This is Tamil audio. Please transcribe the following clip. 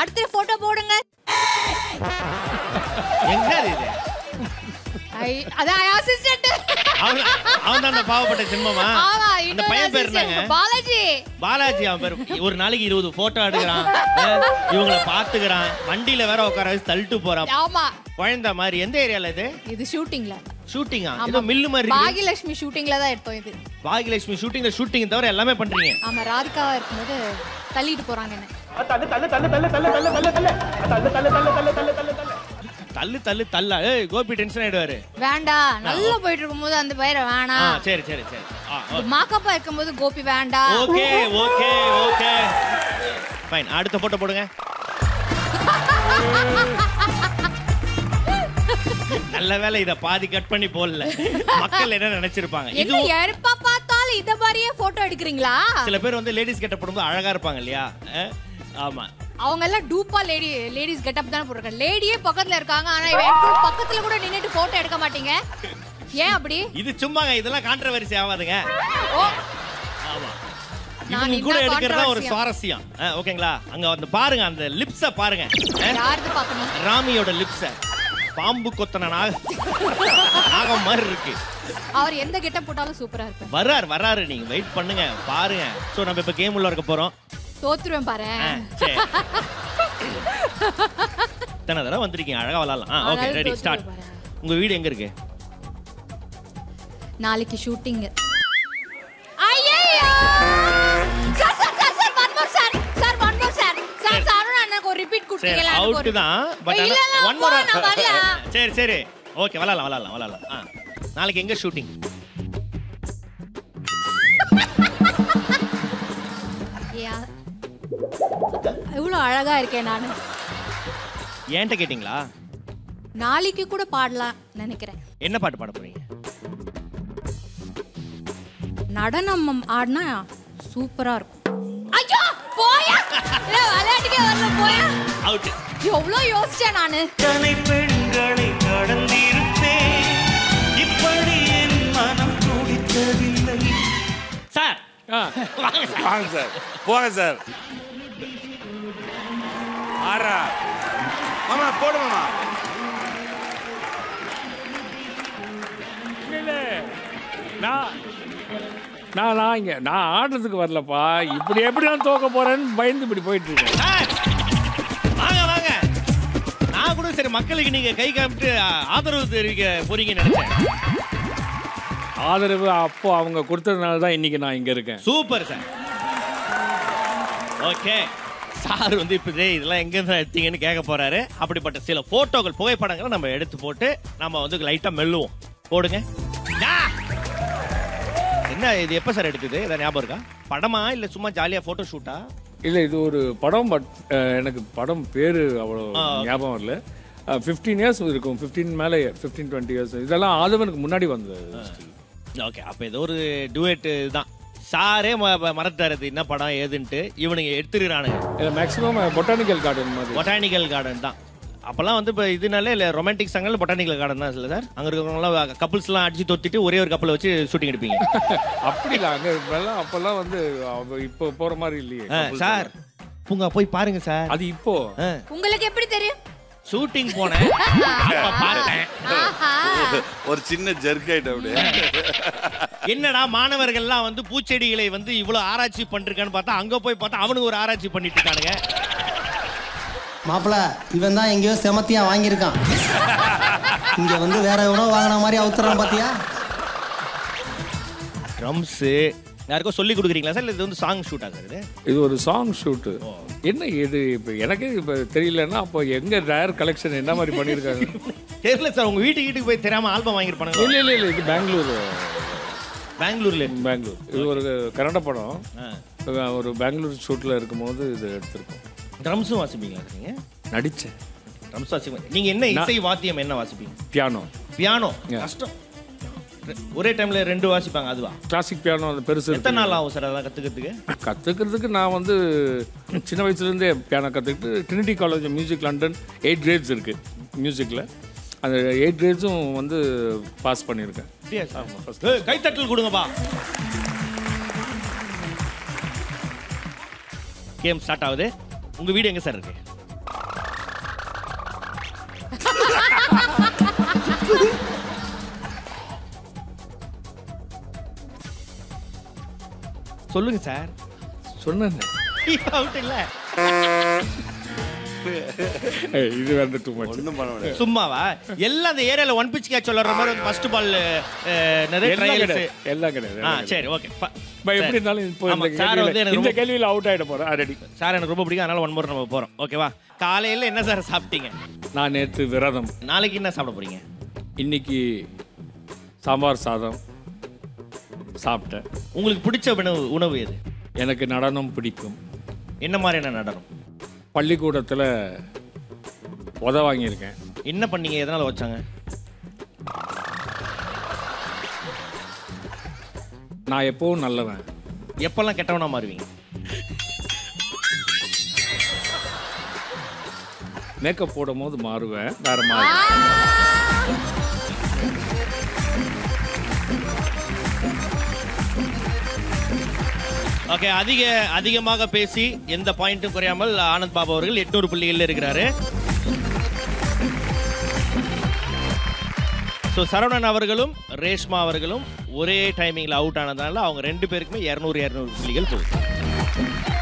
அடுத்த போட்டோ போடுங்க எங்க இது ஐ, அதான் அசிஸ்டன்ட் அவன் அவன் தான் அந்த பாவப்பட்ட சிம்மமா ஆமா அந்த இன்னொரு பையன் பேர் assistant. என்னங்க பாலாஜி பாலாஜி அவன் பேர் ஒரு நாளைக்கு இருபது போட்டோ எடுக்கிறான் அஹ், இவங்கள பாத்துக்கிறான் வண்டியில வேற உட்கார வச்சு தள்ளிட்டு போறான் ஆமா குழந்தை மாதிரி எந்த ஏரியால இது இது ஷூட்டிங்ல ஷூட்டிங்கா ஏதோ மில்லு மாதிரி இருக்கு பாகியலட்சுமி ஷூட்டிங்ல தான் எடுத்தோம் இது பாகியலட்சுமி ஷூட்டிங்ல ஷூட்டிங் தவிர எல்லாமே பண்றீங்க ஆமா ராதிகாவா இருக்கும்போது தள்ளிட்டு போறாங்க என்ன தள்ளு தள்ளு தள்ளா ஏய் கோபி டென்ஷன் ஆயிடுவாரு வேண்டாம் நல்லா போயிட்டு இருக்கும்போது அந்த பயிரை ஆ வேணாம் சரி சரி சரி ஆ மாக்கப்பா இருக்கும்போது கோபி வேண்டாம் ஓகே ஓகே ஓகே ஃபைன் அடுத்த போட்டோ போடுங்க நல்ல வேளை இத பாதி கட் பண்ணி போடல மக்கள் என்ன நினைச்சிருப்பாங்க இது என்ன எப்ப பார்த்தாலும் இத மாதிரியே போட்டோ எடுக்கிறீங்களா சில பேர் வந்து லேடிஸ் கெட்ட போடும்போது அழகா இருப்பாங்க இல்லையா அஹ், ஆமா அவங்க எல்லாம் டூப்பா லேடி லேடிஸ் கெட்டப் தானே போட்டிருக்காங்க லேடியே பக்கத்துல இருக்காங்க ஆனா இவன் என் கூட பக்கத்துல கூட நின்னுட்டு போட்டோ எடுக்க மாட்டீங்க ஏன் அப்படி இது சும்மாங்க இதெல்லாம் கான்ட்ரவர்சி ஆகாதுங்க ஓ ஆமா நான் இவங்க கூட நின்னா எடுக்கிறதா ஒரு controversy-ஆ. சுவாரஸ்யம் அஹ், ஓகேங்களா அங்க வந்து பாருங்க அந்த லிப்ஸ பாருங்க அஹ், யாருது பார்க்கணும் ராமியோட லிப்ஸ பாம்பு கொத்தன நாக நாகம் மாதிரி இருக்கு அவர் எந்த கெட்டப் போட்டாலும் சூப்பரா இருப்பார் வர்றாரு வர்றாரு நீங்க வெயிட் பண்ணுங்க பாருங்க சோ நம்ம இப்ப கேம் உள்ள இருக்க போறோம் தோத்துருவேன் பாரு ஆ, சரி இத்தனை தடவை வந்திருக்கீங்க அழகா விளாடலாம் ஆ ஓகே ஆனாலும் ரெடி தோத்துருவேன் ஸ்டார்ட் பாரு. உங்க வீடு எங்க இருக்கு நாளைக்கு ஷூட்டிங் ஐயோ sir sir sir sir one more sir sir one more sir sir sir Arun அண்ணனுக்கு ஒரு ரிப்பீட் சரி கொடுத்தீங்களா அவுட் தான் பட் இல்ல இல்ல ஒன் மோர் நான் வரல சரி சரி ஓகே விளாடலாம் விளாடலாம் விளாடலாம் ஆ நாளைக்கு எங்க ஷூட்டிங் யா. இவ்வளவு அழகா இருக்கேன் நானு ஏன்ட்ட கேட்டிங்களா நாளைக்கு கூட பாடலாம் நினைக்கிறேன் என்ன பாட்டு பாட போறீங்க நடனம் ஆடினா சூப்பரா இருக்கும் ஐயோ போயா இல்ல, விளையாட்டுக்கே வரல போயா அவுட் எவ்வளவு யோசிச்சேன் நானு எத்தனை பெண்களை கடந்திருப்பேன் இப்படி என் மனம் துடித்ததில்லை சார் ஆ, வாங்க சார் போங்க சார் ஆறா மாமா போடு மாமா இல்ல, நான் நான் நான் இங்க நான் ஆடுறதுக்கு வரலப்பா இப்படி எப்படி நான் தோக்க போறேன்னு பயந்து இப்படி போயிட்டு இருக்கேன் சார் வாங்க வாங்க நான் கூட சரி மக்களுக்கு நீங்க கை காமிட்டு ஆதரவு தெரிவிக்க போறீங்கன்னு நினைச்சேன் ஆதரவு அப்போ அவங்க கொடுத்ததுனால தான் இன்னைக்கு நான் இங்க இருக்கேன் சூப்பர் சார் ஓகே சார் வந்து இப்போ இதே இதெல்லாம் எங்க இருந்து எடுத்தீங்கன்னு கேட்க போறாரு அப்படிப்பட்ட சில போட்டோகள் புகைப்படங்களை நம்ம எடுத்து போட்டு நம்ம வந்து லைட்டா மெல்லுவோம் போடுங்க யா! என்ன இது எப்ப சார் எடுத்தது இதை ஞாபகம் இருக்கா படமா இல்ல சும்மா ஜாலியா போட்டோ ஷூட்டா இல்ல இது ஒரு படம் பட் எனக்கு படம் பேரு அவ்வளோ ஆ. ஞாபகம் வரல ஃபிஃப்டீன் இயர்ஸ் இருக்கும் ஃபிஃப்டீன் மேலே ஃபிஃப்டீன் டுவெண்ட்டி இயர்ஸ் இதெல்லாம் ஆதவனுக்கு முன்னாடி வந்தது ஓகே அப்ப ஏதோ ஒரு டுவேட் தான் சாரே ம- மறந்துட்டாரு இது என்ன படம் ஏதுன்ட்டு இவனுங்க எடுத்துருறானுங்க மேக்ஸிமம் பொட்டானிக்கல் கார்டன் மாதிரி பொட்டானிக்கல் கார்டன் தான் அப்பெல்லாம் வந்து இப்போ இதனால இல்லை ரொமான்டிக் சாங்கல் பொட்டானிக்கல் கார்டன் தான் இல்லை சார் அங்கே இருக்கிறவங்களாம் கப்புள்ஸ்லாம் அடிச்சு தொத்திட்டு ஒரே ஒரு கப்பலை வச்சு ஷூட்டிங் எடுப்பீங்க அப்படிலாம் அங்க இப்பெல்லாம் அப்பெல்லாம் வந்து அவ- இப்போ போற மாதிரி இல்லையே ஆ, சார் பூங்கா போய் பாருங்க சார் அது இப்போ உங்களுக்கு எப்படி தெரியும் ஷூட்டிங் போனேன் அப்ப பார்த்தேன் ஆஹா. ஒரு சின்ன ஜெர்க் ஆயிட்டு அப்படியே என்னடா மாணவர்கள்லாம் வந்து பூச்செடிகளை வந்து இவ்வளவு ஆராய்ச்சி பண்ணிருக்கான்னு பார்த்தா அங்க போய் பார்த்தா அவனுக்கு ஒரு ஆராய்ச்சி பண்ணிட்டு இருக்கானுங்க மாப்பிள இவன் தான் எங்கேயோ செமத்தியா வாங்கியிருக்கான் இங்க வந்து வேற எவனோ வாங்கின மாதிரி அவுத்துறான் பாத்தியா ட்ரம்ஸ் யாருக்கோ சொல்லி கொடுக்குறீங்களா சார் இல்லை இது வந்து சாங் ஷூட்டா சார் இது இது ஒரு சாங் ஷூட்டு என்ன இது இப்போ எனக்கே இப்போ தெரியலன்னா அப்போ எங்க ரேர் கலெக்ஷன் என்ன மாதிரி பண்ணியிருக்காங்க தெரியல சார் உங்க வீட்டுக்கு வீட்டுக்கு போய் தெரியாம ஆல்பம் வாங்கியிருப்பானுங்க இல்லை இல்லை இல்லை இது பெங்களூர் பெங்களூர்ல பெங்களூர் இது ஒரு கன்னட படம் ஒரு பெங்களூர் ஷூட்டில் இருக்கும்போது இது எடுத்திருக்கோம் ட்ரம்ஸும் வாசிப்பீங்களா நீங்க நடித்தேன் ட்ரம்ஸ் வாசிப்பீங்க நீங்க என்ன இசை வாத்தியம் என்ன வாசிப்பீங்க பியானோ பியானோ Yeah. கஷ்டம் ரெ- ஒரே டைம்ல ரெண்டு வாசிப்பாங்க அதுவா கிளாசிக் பியானோ அந்த பெருசு இருக்கு. எத்தனை நாள் ஆகும் சார் அதெல்லாம் கத்துக்கிறதுக்கு கற்றுக்கிறதுக்கு நான் வந்து சின்ன வயசுலேருந்தே பியானோ கற்றுக்கிட்டு Trinity College music London eight grades இருக்குது மியூசிக்கில் அந்த எயிட் கிரேட்ஸும் வந்து பாஸ் பண்ணியிருக்கேன் ஏய், கைத்தட்டல் கொடுங்கப்பா கேம் ஸ்டார்ட் ஆகுது உங்க வீடு எங்க சார் இருக்கு சொல்லுங்க சார் சொன்னேன் அவுட் இல்ல ஏய், இது வந்து டூ மச் ஒண்ணும் பண்ண முடியாது சும்மாவா எல்லாம் அந்த ஏரியால ஒன் பிச் கேட்ச் சொல்ற மாதிரி ஃபர்ஸ்ட் பால் நிறைய எல்லாம் ட்ரையல்ஸ் கிடையாது எல்லாம் கிடையாது ஆ எல்லாம் கிடையாது. சரி ஓகே பட் எப்படி இருந்தாலும் இப்போ ஆமா, இந்த சார் வந்து கேள்வியில எனக்கு இந்த ரொம்ப- கேள்வியில் அவுட் ஆகிட போகிறேன் ரெடி சார் எனக்கு ரொம்ப பிடிக்கும் அதனால ஒன் மோர் நம்ம போறோம் ஓகேவா காலையில என்ன சார் சாப்பிட்டீங்க நான் நேற்று விரதம் நாளைக்கு என்ன சாப்பிட போறீங்க இன்னைக்கு சாம்பார் சாதம் சாப்பிட்டேன் உங்களுக்கு பிடிச்ச உணவு உணவு எது எனக்கு நடனம் பிடிக்கும் என்ன மாதிரியான நடனம் பள்ளிக்கூடத்தில் உத வாங்கியிருக்கேன் என்ன பண்ணீங்க எதனால வச்சாங்க நான் எப்பவும் நல்லவன் எப்பெல்லாம் கெட்டவனா மாறுவீங்க மேக்கப் போடும் போது மாறுவேன் வேற மாதிரி ஓகே அதிக அதிகமாக பேசி எந்த பாயிண்ட்டும் குறையாமல் ஆனந்த் பாபு அவர்கள் எட்நூறு புள்ளிகளில் இருக்கிறாரு ஸோ சரவணன் அவர்களும் ரேஷ்மா அவர்களும் ஒரே டைமிங்கில் அவுட் ஆனதுனால அவங்க ரெண்டு பேருக்குமே இரநூறு இரநூறு புள்ளிகள் போகுது